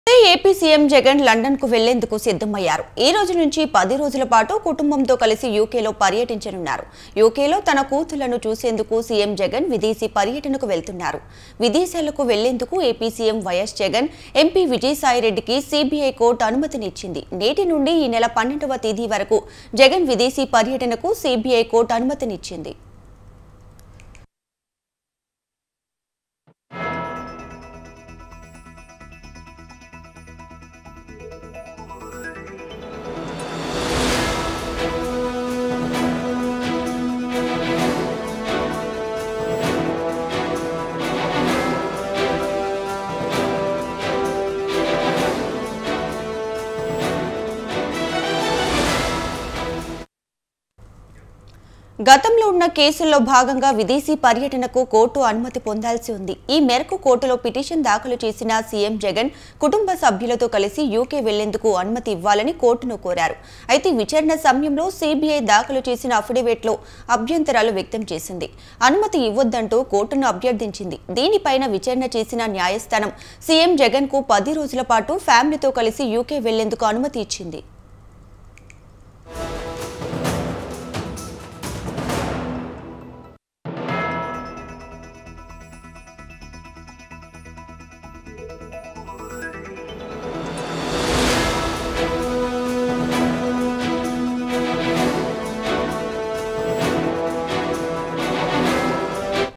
AP CM Jagan London కు వెళ్లేందుకు సిద్ధమయ్యారు ఈ రోజు నుంచి పది రోజుల పాటు కుటుంబంతో కలిసి యూకేలో పర్యటించనున్నారు యూకేలో తన కూతుళ్లను చూసేందుకు సీఎం జగన్ విదేశీ పర్యటనకు వెళ్తున్నారు విదేశాలకు వెళ్లేందుకు AP CM YS Jagan MP విజయసాయిరెడ్డికి సీబీఐ కోర్టు అనుమతినిచ్చింది నేటి నుండి ఈ నెల పన్నెండవ తేదీ వరకు జగన్ విదేశీ పర్యటనకు సీబీఐ కోర్టు అనుమతినిచ్చింది గతంలో ఉన్న కేసుల్లో భాగంగా విదేశీ పర్యటనకు కోర్టు అనుమతి పొందాల్సి ఉంది ఈ మేరకు కోర్టులో పిటిషన్ దాఖలు చేసిన సీఎం జగన్ కుటుంబ సభ్యులతో కలిసి యూకే వెళ్లేందుకు అనుమతి ఇవ్వాలని కోర్టును కోరారు అయితే విచారణ సమయంలో సీబీఐ దాఖలు చేసిన అఫిడవిట్లో అభ్యంతరాలు వ్యక్తం చేసింది అనుమతి ఇవ్వొద్దంటూ కోర్టును అభ్యర్థించింది దీనిపైన విచారణ చేసిన న్యాయస్థానం సీఎం జగన్ కు పది రోజుల పాటు ఫ్యామిలీతో కలిసి యూకే వెళ్లేందుకు అనుమతి ఇచ్చింది